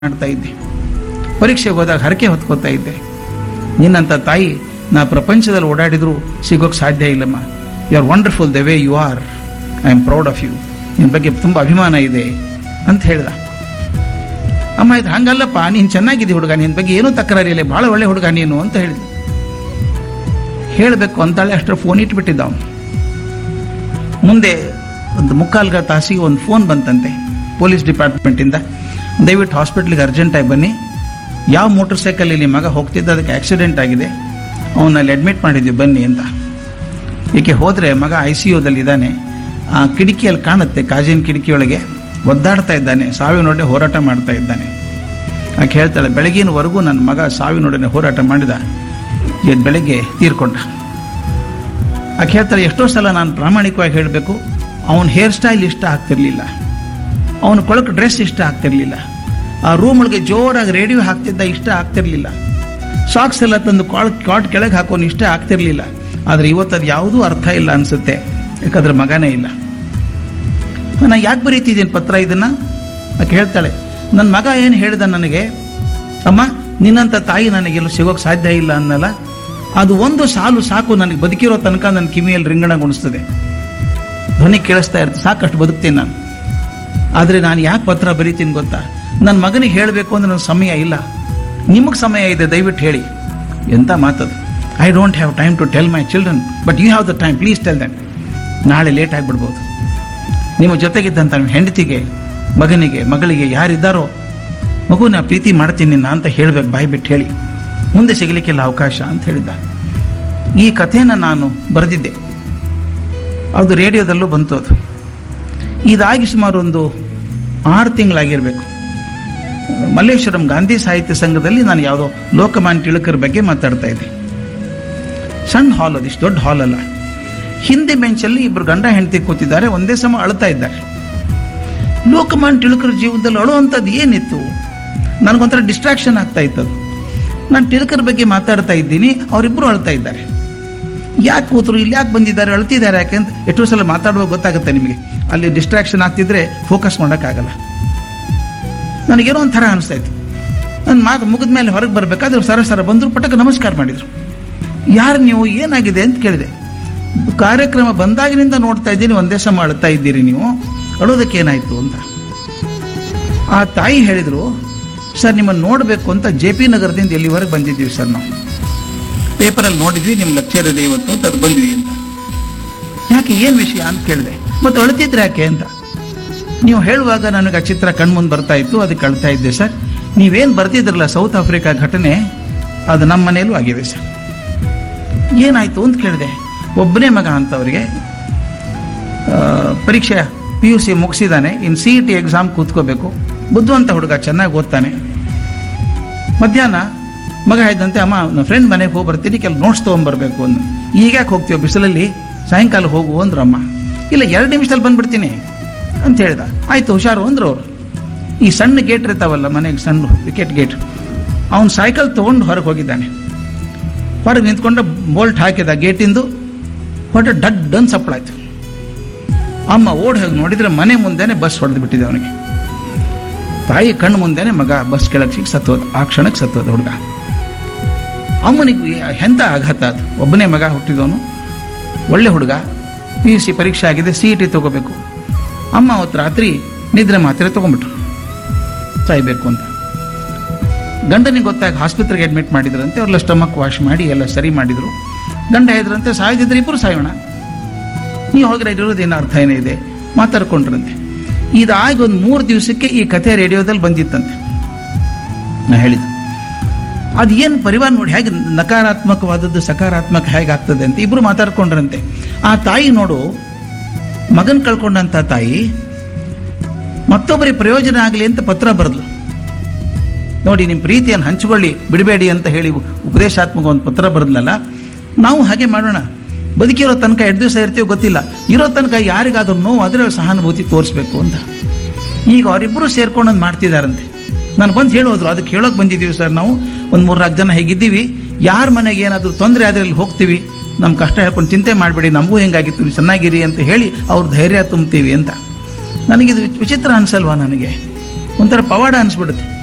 ಮಾಡ್ತಾ ಇದ್ದೆ ಪರೀಕ್ಷೆಗೆ ಹೋದಾಗ ಹರಕೆ ಹೊತ್ಕೋತಾ ಇದ್ದೆ ನಿನ್ನಂಥ ತಾಯಿ ನಾ ಪ್ರಪಂಚದಲ್ಲಿ ಓಡಾಡಿದ್ರು ಸಿಗೋಕ್ಕೆ ಸಾಧ್ಯ ಇಲ್ಲಮ್ಮ you are wonderful the way you are I am proud of you ನಿನ್ನ ಬಗ್ಗೆ ತುಂಬ ಅಭಿಮಾನ ಇದೆ ಅಂತ ಹೇಳ್ದ ಅಮ್ಮ ಇದು ಹಂಗಲ್ಲಪ್ಪ ನೀನು ಚೆನ್ನಾಗಿದ್ದಿ ಹುಡುಗ ನಿನ್ನ ಬಗ್ಗೆ ಏನೂ ತಕರಾರಿಲ್ಲ ಭಾಳ ಒಳ್ಳೆ ಹುಡುಗ ನೀನು ಅಂತ ಹೇಳಿದ ಹೇಳಬೇಕು ಅಂತಾಳೆ ಅಷ್ಟರ ಫೋನ್ ಇಟ್ಬಿಟ್ಟಿದ್ದ ಅವನು ಮುಂದೆ ಒಂದು ಮುಕ್ಕಾಲ್ಗ ತಾಸಿಗೆ ಒಂದು ಫೋನ್ ಬಂತಂತೆ ಪೊಲೀಸ್ ಡಿಪಾರ್ಟ್ಮೆಂಟಿಂದ ದಯವಿಟ್ಟು ಹಾಸ್ಪಿಟ್ಲಿಗೆ ಅರ್ಜೆಂಟಾಗಿ ಬನ್ನಿ ಯಾವ ಮೋಟರ್ ಸೈಕಲಲ್ಲಿ ಮಗ ಹೋಗ್ತಿದ್ದ ಅದಕ್ಕೆ ಆಕ್ಸಿಡೆಂಟ್ ಆಗಿದೆ ಅವನಲ್ಲಿ ಅಡ್ಮಿಟ್ ಮಾಡಿದ್ವಿ ಬನ್ನಿ ಅಂತ ಏಕೆ ಹೋದರೆ ಮಗ ಐ ಸಿ ಯುದಲ್ಲಿದ್ದಾನೆ ಆ ಕಿಟಕಿಯಲ್ಲಿ ಕಾಣುತ್ತೆ ಕಾಜಿನ ಕಿಟಕಿಯೊಳಗೆ ಒದ್ದಾಡ್ತಾ ಇದ್ದಾನೆ ಸಾವಿನೊಡೆ ಹೋರಾಟ ಮಾಡ್ತಾ ಇದ್ದಾನೆ ಆಕೆ ಹೇಳ್ತಾಳೆ ಬೆಳಗಿನವರೆಗೂ ನನ್ನ ಮಗ ಸಾವಿನೊಡನೆ ಹೋರಾಟ ಮಾಡಿದ ಇವತ್ತು ಬೆಳಗ್ಗೆ ತೀರ್ಕೊಂಡ ಆಕೆ ಹೇಳ್ತಾಳೆ ಎಷ್ಟೋ ಸಲ ನಾನು ಪ್ರಾಮಾಣಿಕವಾಗಿ ಹೇಳಬೇಕು ಅವನ ಹೇರ್ ಸ್ಟೈಲ್ ಇಷ್ಟ ಆಗ್ತಿರ್ಲಿಲ್ಲ ಅವನ ಕೊಳಕು ಡ್ರೆಸ್ ಇಷ್ಟ ಆಗ್ತಿರ್ಲಿಲ್ಲ ಆ ರೂಮ್ ಒಳಗೆ ಜೋರಾಗಿ ರೇಡಿಯೋ ಹಾಕ್ತಿದ್ದ ಇಷ್ಟ ಆಗ್ತಿರ್ಲಿಲ್ಲ ಸಾಕ್ಸ್ ಎಲ್ಲ ತಂದು ಕಾಟ್ ಕಾಟ್ ಕೆಳಗೆ ಹಾಕೋನು ಇಷ್ಟ ಆಗ್ತಿರ್ಲಿಲ್ಲ ಆದರೆ ಇವತ್ತು ಅದು ಯಾವುದೂ ಅರ್ಥ ಇಲ್ಲ ಅನ್ಸುತ್ತೆ ಯಾಕಂದ್ರೆ ಮಗನೇ ಇಲ್ಲ ನಾನು ಯಾಕೆ ಬರೀತಿದ್ದೀನಿ ಪತ್ರ ಇದನ್ನ ಆಕೆ ಹೇಳ್ತಾಳೆ ನನ್ನ ಮಗ ಏನು ಹೇಳಿದ ನನಗೆ ಅಮ್ಮ ನಿನ್ನಂಥ ತಾಯಿ ನನಗೆಲ್ಲೂ ಸಿಗೋಕ್ಕೆ ಸಾಧ್ಯ ಇಲ್ಲ ಅನ್ನಲ್ಲ ಅದು ಒಂದು ಸಾಲು ಸಾಕು ನನಗೆ ಬದುಕಿರೋ ತನಕ ನನ್ನ ಕಿವಿಯಲ್ಲಿ ರಿಂಗಣಗೊಳಿಸ್ತದೆ ಧ್ವನಿ ಕೇಳಿಸ್ತಾ ಇರ್ತದೆ ಸಾಕಷ್ಟು ಬದುಕ್ತೀನಿ ನಾನು ಆದರೆ ನಾನು ಯಾಕೆ ಪತ್ರ ಬರೀತೀನಿ ಗೊತ್ತಾ ನನ್ನ ಮಗನಿಗೆ ಹೇಳಬೇಕು ಅಂದ್ರೆ ನನ್ನ ಸಮಯ ಇಲ್ಲ ನಿಮಗೆ ಸಮಯ ಇದೆ ದಯವಿಟ್ಟು ಹೇಳಿ ಎಂಥ ಮಾತದು I don't have time to tell my children but you have the time please tell that ನಾಳೆ ಲೇಟ್ ಆಗಿಬಿಡ್ಬೋದು ನಿಮ್ಮ ಜೊತೆಗಿದ್ದಂಥ ನಿಮ್ಮ ಹೆಂಡತಿಗೆ ಮಗನಿಗೆ ಮಗಳಿಗೆ ಯಾರಿದ್ದಾರೋ ಮಗು ನಾ ಪ್ರೀತಿ ಮಾಡ್ತೀನಿ ನಾ ಅಂತ ಹೇಳ್ಬೇಕು ಬಾಯಿ ಬಿಟ್ಟು ಹೇಳಿ ಮುಂದೆ ಸಿಗಲಿಕ್ಕಿಲ್ಲ ಅವಕಾಶ ಅಂತ ಹೇಳಿದ್ದ ಈ ಕಥೆನ ನಾನು ಬರೆದಿದ್ದೆ ಅದು ರೇಡಿಯೋದಲ್ಲೂ ಬಂತು ಅದು ಇದಾಗಿ ಸುಮಾರು ಒಂದು ಆರು ತಿಂಗಳಾಗಿರ್ಬೇಕು ಮಲ್ಲೇಶ್ವರಂ ಗಾಂಧಿ ಸಾಹಿತ್ಯ ಸಂಘದಲ್ಲಿ ನಾನು ಯಾವುದೋ ಲೋಕಮಾನ್ಯ ತಿಳಕರ ಬಗ್ಗೆ ಮಾತಾಡ್ತಾ ಇದ್ದೆ ಸಣ್ಣ ಹಾಲ್ ಅದು ಇಷ್ಟು ದೊಡ್ಡ ಹಾಲ್ ಅಲ್ಲ ಹಿಂದೆ ಬೆಂಚಲ್ಲಿ ಇಬ್ಬರು ಗಂಡ ಹೆಂಡತಿ ಕೂತಿದ್ದಾರೆ ಒಂದೇ ಸಮ ಅಳ್ತಾ ಇದ್ದಾರೆ ಲೋಕಮಾನ್ಯ ತಿಳಕರ ಜೀವನದಲ್ಲಿ ಅಳುವಂಥದ್ದು ಏನಿತ್ತು ನನಗೊಂಥರ ಡಿಸ್ಟ್ರಾಕ್ಷನ್ ಆಗ್ತಾ ಇತ್ತು ಅದು ನಾನು ತಿಳಕರ ಬಗ್ಗೆ ಮಾತಾಡ್ತಾ ಇದ್ದೀನಿ ಅವರಿಬ್ಬರು ಅಳ್ತಾ ಇದ್ದಾರೆ ಯಾಕೆ ಕೂತರು ಇಲ್ಲಿ ಯಾಕೆ ಬಂದಿದ್ದಾರೆ ಅಳ್ತಿದ್ದಾರೆ ಯಾಕೆ ಅಂತ ಎಷ್ಟೋ ಸಲ ಮಾತಾಡುವಾಗ ಗೊತ್ತಾಗುತ್ತೆ ನಿಮಗೆ ಅಲ್ಲಿ ಡಿಸ್ಟ್ರಾಕ್ಷನ್ ಆಗ್ತಿದ್ರೆ ಫೋಕಸ್ ಮಾಡೋಕ್ಕಾಗಲ್ಲ ನನಗೇನೋ ಒಂಥರ ಅನಿಸ್ತಾ ಇತ್ತು ನನ್ನ ಮಾತು ಮುಗಿದ ಮೇಲೆ ಹೊರಗೆ ಬರಬೇಕಾದ್ರೆ ಸರ ಸರ ಬಂದರು ಪಟಕ ನಮಸ್ಕಾರ ಮಾಡಿದರು ಯಾರು ನೀವು ಏನಾಗಿದೆ ಅಂತ ಕೇಳಿದೆ ಕಾರ್ಯಕ್ರಮ ಬಂದಾಗಿನಿಂದ ನೋಡ್ತಾ ಇದ್ದೀನಿ ಒಂದೇ ಸಮ ಅಳ್ತಾ ಇದ್ದೀರಿ ನೀವು ಅಳೋದಕ್ಕೆ ಏನಾಯ್ತು ಅಂತ ಆ ತಾಯಿ ಹೇಳಿದರು ಸರ್ ನಿಮ್ಮನ್ನು ನೋಡಬೇಕು ಅಂತ ಜೆ ಪಿ ನಗರದಿಂದ ಎಲ್ಲಿವರೆಗೆ ಬಂದಿದ್ದೀವಿ ಸರ್ ನಾವು ಪೇಪರಲ್ಲಿ ನೋಡಿದ್ವಿ ನಿಮ್ಮ ಲೆಕ್ಚರ್ ಇದೆ ಇವತ್ತು ಅಂತ ಅದು ಬಂದ್ವಿ ಅಂತ ಯಾಕೆ ಏನು ವಿಷಯ ಅಂತ ಕೇಳಿದೆ ಮತ್ತೆ ಅಳ್ತಿದ್ರೆ ಯಾಕೆ ಅಂತ ನೀವು ಹೇಳುವಾಗ ನನಗೆ ಆ ಚಿತ್ರ ಕಣ್ಮುಂದೆ ಬರ್ತಾ ಇತ್ತು ಅದಕ್ಕೆ ಅಳ್ತಾ ಇದ್ದೆ ಸರ್ ನೀವೇನು ಬರ್ತಿದ್ರಲ್ಲ ಸೌತ್ ಆಫ್ರಿಕಾ ಘಟನೆ ಅದು ನಮ್ಮ ಮನೆಯಲ್ಲೂ ಆಗಿದೆ ಸರ್ ಏನಾಯ್ತು ಅಂತ ಕೇಳಿದೆ ಒಬ್ಬನೇ ಮಗ ಅಂತವರಿಗೆ ಪರೀಕ್ಷೆ ಪಿ ಯು ಸಿ ಮುಗಿಸಿದ್ದಾನೆ ಇನ್ನು ಸಿ ಇ ಟಿ ಎಕ್ಸಾಮ್ ಕೂತ್ಕೋಬೇಕು ಬುದ್ಧಿವಂತ ಹುಡುಗ ಚೆನ್ನಾಗಿ ಓದ್ತಾನೆ ಮಧ್ಯಾಹ್ನ ಮಗ ಹೇಳಿದಂತೆ ಅಮ್ಮ ನನ್ನ ಫ್ರೆಂಡ್ ಮನೆಗೆ ಹೋಗಿ ಬರ್ತೀನಿ ಕೆಲ ನೋಟ್ಸ್ ತೊಗೊಂಬರ್ಬೇಕು ಅಂದು ಈಗ ಯಾಕೆ ಹೋಗ್ತೀವಿ ಬಿಸಿಲಲ್ಲಿ ಸಾಯಂಕಾಲ ಹೋಗು ಅಂದ್ರು ಅಮ್ಮ ಇಲ್ಲ ಎರಡು ನಿಮಿಷದಲ್ಲಿ ಬಂದ್ಬಿಡ್ತೀನಿ ಅಂತ ಹೇಳ್ದ ಆಯ್ತು ಹುಷಾರು ಅಂದ್ರು ಅವರು ಈ ಸಣ್ಣ ಗೇಟ್ ಇರ್ತಾವಲ್ಲ ಮನೆಗೆ ಸಣ್ಣ ವಿಕೆಟ್ ಗೇಟ್ ಅವನು ಸೈಕಲ್ ತೊಗೊಂಡು ಹೊರಗೆ ಹೋಗಿದ್ದಾನೆ ಹೊರಗೆ ನಿಂತ್ಕೊಂಡು ಬೋಲ್ಟ್ ಹಾಕಿದ ಗೇಟಿಂದು ಹೊಟ್ಟೆ ಡಡ್ ಅಂತ ಸಪ್ಪಳಾಯ್ತು ಅಮ್ಮ ಓಡ್ ಹೋಗಿ ನೋಡಿದ್ರೆ ಮನೆ ಮುಂದೆನೆ ಬಸ್ ಹೊಡೆದು ಬಿಟ್ಟಿದೆ ಅವನಿಗೆ ತಾಯಿ ಕಣ್ಣು ಮುಂದೆನೆ ಮಗ ಬಸ್ ಕೆಳಗೆ ಸಿಕ್ಕಿ ಸತ್ತೋದ ಆ ಕ್ಷಣಕ್ಕೆ ಸತ್ತೋದ ಹುಡುಗ ಅಮ್ಮನಿಗೆ ಎಂಥ ಆಘಾತ ಅದು ಒಬ್ಬನೇ ಮಗ ಹುಟ್ಟಿದವನು ಒಳ್ಳೆ ಹುಡುಗ ಪಿ ಯು ಸಿ ಪರೀಕ್ಷೆ ಆಗಿದೆ ಸಿ ಇ ಟಿ ತಗೋಬೇಕು ಅಮ್ಮ ಅವತ್ತು ರಾತ್ರಿ ನಿದ್ರೆ ಮಾತ್ರೆ ತಗೊಂಡ್ಬಿಟ್ರು ಸಾಯ್ಬೇಕು ಅಂತ ಗಂಡನಿಗೆ ಗೊತ್ತಾಗಿ ಆಸ್ಪತ್ರೆಗೆ ಅಡ್ಮಿಟ್ ಮಾಡಿದ್ರಂತೆ ಅವ್ರೆಲ್ಲ ಸ್ಟಮಕ್ ವಾಶ್ ಮಾಡಿ ಎಲ್ಲ ಸರಿ ಮಾಡಿದ್ರು ಗಂಡ ಹೇಳಿದ್ರಂತೆ ಸಾಯ್ದಿದ್ರೆ ಇಬ್ಬರು ಸಾಯೋಣ ನೀವು ಹೋಗಿರೋ ಇರೋದೇನು ಅರ್ಥ ಏನಿದೆ ಮಾತಾಡ್ಕೊಂಡ್ರಂತೆ ಇದಾಗಿ ಒಂದು ಮೂರು ದಿವಸಕ್ಕೆ ಈ ಕಥೆ ರೇಡಿಯೋದಲ್ಲಿ ಬಂದಿತ್ತಂತೆ ನಾ ಹೇಳಿದ್ದು ಅದು ಏನು ಪರಿವಾರ ನೋಡಿ ಹೇಗೆ ನಕಾರಾತ್ಮಕವಾದದ್ದು ಸಕಾರಾತ್ಮಕ ಹೇಗೆ ಆಗ್ತದೆ ಅಂತ ಇಬ್ರು ಮಾತಾಡ್ಕೊಂಡ್ರಂತೆ ಆ ತಾಯಿ ನೋಡು ಮಗನ್ ಕಳ್ಕೊಂಡಂತ ತಾಯಿ ಮತ್ತೊಬ್ಬರಿಗೆ ಪ್ರಯೋಜನ ಆಗಲಿ ಅಂತ ಪತ್ರ ಬರೆದ್ಲು ನೋಡಿ ನಿಮ್ಮ ಪ್ರೀತಿಯನ್ನು ಹಂಚಿಕೊಳ್ಳಿ ಬಿಡಬೇಡಿ ಅಂತ ಹೇಳಿ ಉಪದೇಶಾತ್ಮಕ ಒಂದು ಪತ್ರ ಬರೆದ್ಲಲ್ಲ ನಾವು ಹಾಗೆ ಮಾಡೋಣ ಬದುಕಿರೋ ತನಕ ಎರಡು ದಿವಸ ಇರ್ತೀವಿ ಗೊತ್ತಿಲ್ಲ ಇರೋ ತನಕ ಯಾರಿಗಾದ್ರೂ ನೋವು ಅದರ ಸಹಾನುಭೂತಿ ತೋರಿಸ್ಬೇಕು ಅಂತ ಈಗ ಅವರಿಬ್ಬರು ಸೇರ್ಕೊಂಡು ಮಾಡ್ತಿದಾರಂತೆ ನಾನು ಬಂದು ಹೇಳೋದ್ರು ಅದಕ್ಕೆ ಹೇಳೋಕೆ ಬಂದಿದ್ದೀವಿ ಸರ್ ನಾವು ಒಂದು ಮೂರು ನಾಲ್ಕು ಜನ ಹೇಗಿದ್ದೀವಿ ಯಾರ ಮನೆಗೆ ಏನಾದರೂ ತೊಂದರೆ ಆದರೆ ಅಲ್ಲಿ ಹೋಗ್ತೀವಿ ನಮ್ಮ ಕಷ್ಟ ಹೇಳ್ಕೊಂಡು ಚಿಂತೆ ಮಾಡಬೇಡಿ ನಮಗೂ ಹೆಂಗಾಗಿತ್ತು ನೀವು ಚೆನ್ನಾಗಿರಿ ಅಂತ ಹೇಳಿ ಅವ್ರ ಧೈರ್ಯ ತುಂಬ್ತೀವಿ ಅಂತ ನನಗಿದು ವಿಚಿತ್ರ ಅನ್ಸಲ್ವಾ ನನಗೆ ಒಂಥರ ಪವಾಡ ಅನಿಸ್ಬಿಡುತ್ತೆ